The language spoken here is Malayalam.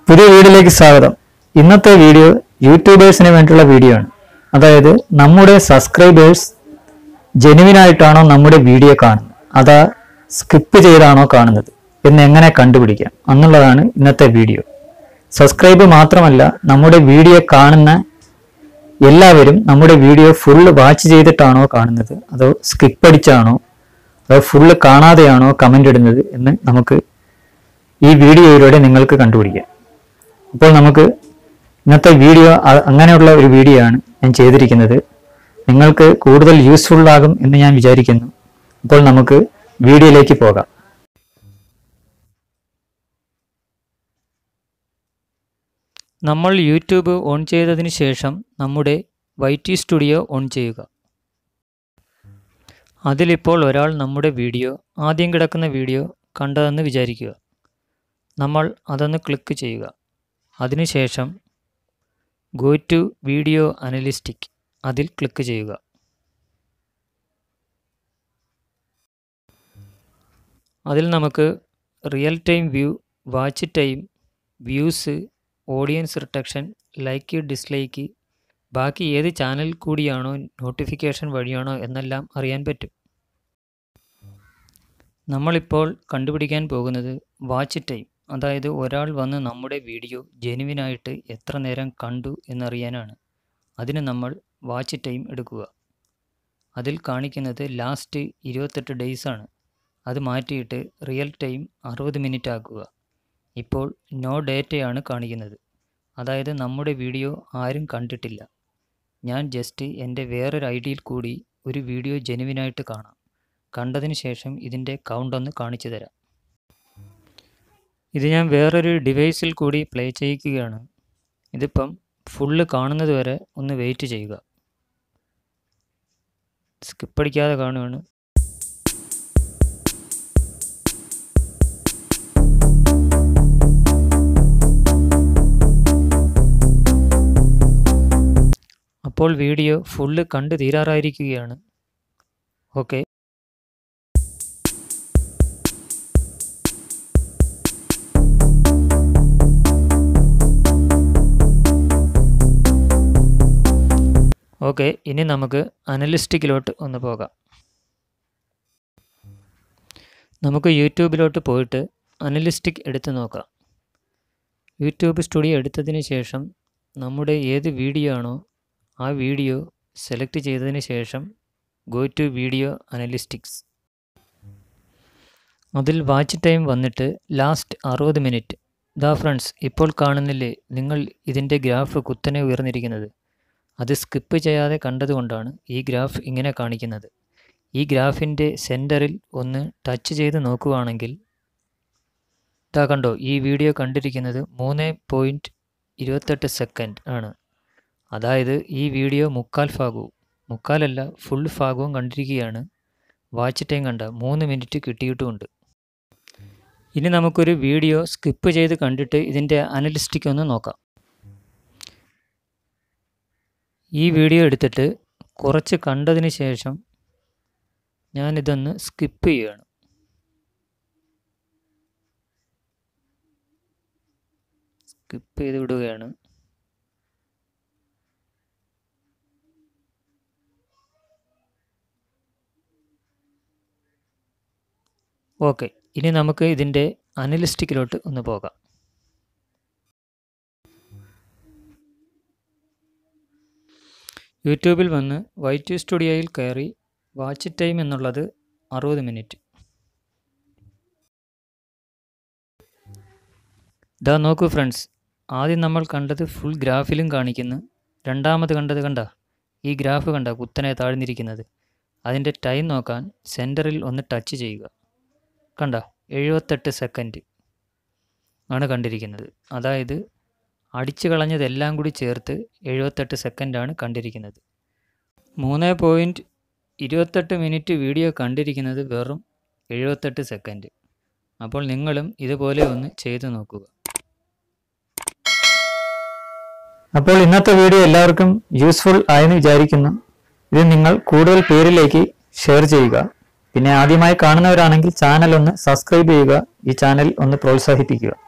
പുതിയ വീഡിയോയിലേക്ക് സ്വാഗതം ഇന്നത്തെ വീഡിയോ യൂട്യൂബേഴ്സിന് വേണ്ടിയുള്ള വീഡിയോ ആണ് അതായത് നമ്മുടെ സബ്സ്ക്രൈബേഴ്സ് ജെനുവിനായിട്ടാണോ നമ്മുടെ വീഡിയോ കാണുന്നത് അതാ സ്കിപ്പ് ചെയ്താണോ കാണുന്നത് എന്ന് എങ്ങനെ കണ്ടുപിടിക്കാം എന്നുള്ളതാണ് ഇന്നത്തെ വീഡിയോ സബ്സ്ക്രൈബ് മാത്രമല്ല നമ്മുടെ വീഡിയോ കാണുന്ന എല്ലാവരും നമ്മുടെ വീഡിയോ ഫുള്ള് വാച്ച് ചെയ്തിട്ടാണോ കാണുന്നത് അതോ സ്കിപ്പ് അടിച്ചാണോ അതോ ഫുള്ള് കാണാതെയാണോ കമന്റ് ഇടുന്നത് എന്ന് നമുക്ക് ഈ വീഡിയോയിലൂടെ നിങ്ങൾക്ക് കണ്ടുപിടിക്കാം അപ്പോൾ നമുക്ക് ഇന്നത്തെ വീഡിയോ അ- അങ്ങനെയുള്ള ഒരു വീഡിയോ ആണ് ഞാൻ ചെയ്തിരിക്കുന്നത് നിങ്ങൾക്ക് കൂടുതൽ യൂസ്ഫുൾ ആകും എന്ന് ഞാൻ വിചാരിക്കുന്നു അപ്പോൾ നമുക്ക് വീഡിയോയിലേക്ക് പോകാം നമ്മൾ യൂട്യൂബ് ഓൺ ചെയ്തതിന് ശേഷം നമ്മുടെ വൈറ്റി സ്റ്റുഡിയോ ഓൺ ചെയ്യുക അതിലിപ്പോൾ ഒരാൾ നമ്മുടെ വീഡിയോ ആദ്യം കിടക്കുന്ന വീഡിയോ കണ്ടതെന്ന് വിചാരിക്കുക നമ്മൾ അതൊന്ന് ക്ലിക്ക് ചെയ്യുക അതിനുശേഷം ഗോ ടു വീഡിയോ അനലിസ്റ്റിക് അതിൽ ക്ലിക്ക് ചെയ്യുക അതിൽ നമുക്ക് real time view watch time views audience retention like dislike ബാക്കി ഏത് ചാനൽ കൂടിയാണോ നോട്ടിഫിക്കേഷൻ വഴിയാണോ എന്നെല്ലാം അറിയാൻ പറ്റും നമ്മളിപ്പോൾ കണ്ടുപിടിക്കാൻ പോകുന്നത് വാച്ച് ടൈം അതായത് ഒരാൾ വന്ന് നമ്മുടെ വീഡിയോ ജെനുവിനായിട്ട് എത്ര നേരം കണ്ടു എന്നറിയാനാണ് അതിന് നമ്മൾ വാച്ച് ടൈം എടുക്കുക അതിൽ കാണിക്കുന്നത് ലാസ്റ്റ് ഇരുപത്തെട്ട് ഡേയ്സ് ആണ് അത് മാറ്റിയിട്ട് റിയൽ ടൈം അറുപത് മിനിറ്റ് ആക്കുക ഇപ്പോൾ നോ ഡേറ്റയാണ് കാണിക്കുന്നത് അതായത് നമ്മുടെ വീഡിയോ ആരും കണ്ടിട്ടില്ല ഞാൻ ജസ്റ്റ് എൻ്റെ വേറൊരു ഐ ഡിയിൽ കൂടി ഒരു വീഡിയോ ജെനുവിനായിട്ട് കാണാം കണ്ടതിന് ശേഷം ഇതിൻ്റെ കൗണ്ട് ഒന്ന് കാണിച്ചു തരാം ഇത് ഞാൻ വേറൊരു ഡിവൈസിൽ കൂടി പ്ലേ ചെയ്യിക്കുകയാണ് ഇതിപ്പം ഫുള്ള് കാണുന്നത് വരെ ഒന്ന് വെയിറ്റ് ചെയ്യുക സ്കിപ്പ് അടിക്കാതെ കാണുകയാണ് അപ്പോൾ വീഡിയോ ഫുള്ള് കണ്ടു തീരാറായിരിക്കുകയാണ് ഓക്കെ ഓക്കെ ഇനി നമുക്ക് അനലിസ്റ്റിക്കിലോട്ട് ഒന്ന് പോകാം നമുക്ക് യൂട്യൂബിലോട്ട് പോയിട്ട് അനലിസ്റ്റിക് എടുത്ത് നോക്കാം യൂട്യൂബ് സ്റ്റുഡിയോ എടുത്തതിന് ശേഷം നമ്മുടെ ഏത് വീഡിയോ ആണോ ആ വീഡിയോ സെലക്ട് ചെയ്തതിന് ശേഷം ഗോ ടു വീഡിയോ അനലിസ്റ്റിക്സ് അതിൽ വാച്ച് ടൈം വന്നിട്ട് ലാസ്റ്റ് അറുപത് മിനിറ്റ് ദാ ഫ്രണ്ട്സ് ഇപ്പോൾ കാണുന്നില്ലേ നിങ്ങൾ ഇതിൻ്റെ ഗ്രാഫ് കുത്തനെ ഉയർന്നിരിക്കുന്നത് അത് സ്കിപ്പ് ചെയ്യാതെ കണ്ടതുകൊണ്ടാണ് ഈ ഗ്രാഫ് ഇങ്ങനെ കാണിക്കുന്നത് ഈ ഗ്രാഫിൻ്റെ സെൻറ്ററിൽ ഒന്ന് ടച്ച് ചെയ്ത് നോക്കുകയാണെങ്കിൽ ഇതാ കണ്ടോ ഈ വീഡിയോ കണ്ടിരിക്കുന്നത് മൂന്ന് പോയിൻറ്റ് ഇരുപത്തെട്ട് സെക്കൻഡ് ആണ് അതായത് ഈ വീഡിയോ മുക്കാൽ ഭാഗവും മുക്കാലല്ല ഫുൾ ഭാഗവും കണ്ടിരിക്കുകയാണ് വാച്ച് ടൈം കണ്ട മൂന്ന് മിനിറ്റ് കിട്ടിയിട്ടുമുണ്ട് ഇനി നമുക്കൊരു വീഡിയോ സ്കിപ്പ് ചെയ്ത് കണ്ടിട്ട് ഇതിൻ്റെ അനലിസ്റ്റിക് ഒന്ന് നോക്കാം ഈ വീഡിയോ എടുത്തിട്ട് കുറച്ച് കണ്ടതിന് ശേഷം ഞാനിതൊന്ന് സ്കിപ്പ് ചെയ്യുകയാണ് സ്കിപ്പ് ചെയ്ത് വിടുകയാണ് ഓക്കെ ഇനി നമുക്ക് ഇതിൻ്റെ അനലിസ്റ്റിക്കിലോട്ട് ഒന്ന് പോകാം യൂട്യൂബിൽ വന്ന് വൈറ്റ് സ്റ്റുഡിയോയിൽ കയറി വാച്ച് ടൈം എന്നുള്ളത് അറുപത് മിനിറ്റ് ഇതാ നോക്കൂ ഫ്രണ്ട്സ് ആദ്യം നമ്മൾ കണ്ടത് ഫുൾ ഗ്രാഫിലും കാണിക്കുന്നു രണ്ടാമത് കണ്ടത് കണ്ട ഈ ഗ്രാഫ് കണ്ട കുത്തനെ താഴ്ന്നിരിക്കുന്നത് അതിൻ്റെ ടൈം നോക്കാൻ സെൻറ്ററിൽ ഒന്ന് ടച്ച് ചെയ്യുക കണ്ട എഴുപത്തെട്ട് സെക്കൻഡ് ആണ് കണ്ടിരിക്കുന്നത് അതായത് അടിച്ചു കളഞ്ഞതെല്ലാം കൂടി ചേർത്ത് എഴുപത്തെട്ട് സെക്കൻഡാണ് കണ്ടിരിക്കുന്നത് മൂന്ന് പോയിൻറ്റ് ഇരുപത്തെട്ട് മിനിറ്റ് വീഡിയോ കണ്ടിരിക്കുന്നത് വെറും എഴുപത്തെട്ട് സെക്കൻഡ് അപ്പോൾ നിങ്ങളും ഇതുപോലെ ഒന്ന് ചെയ്തു നോക്കുക അപ്പോൾ ഇന്നത്തെ വീഡിയോ എല്ലാവർക്കും യൂസ്ഫുൾ ആയെന്ന് വിചാരിക്കുന്നു ഇത് നിങ്ങൾ കൂടുതൽ പേരിലേക്ക് ഷെയർ ചെയ്യുക പിന്നെ ആദ്യമായി കാണുന്നവരാണെങ്കിൽ ചാനൽ ഒന്ന് സബ്സ്ക്രൈബ് ചെയ്യുക ഈ ചാനൽ ഒന്ന് പ്രോത്സാഹിപ്പിക്കുക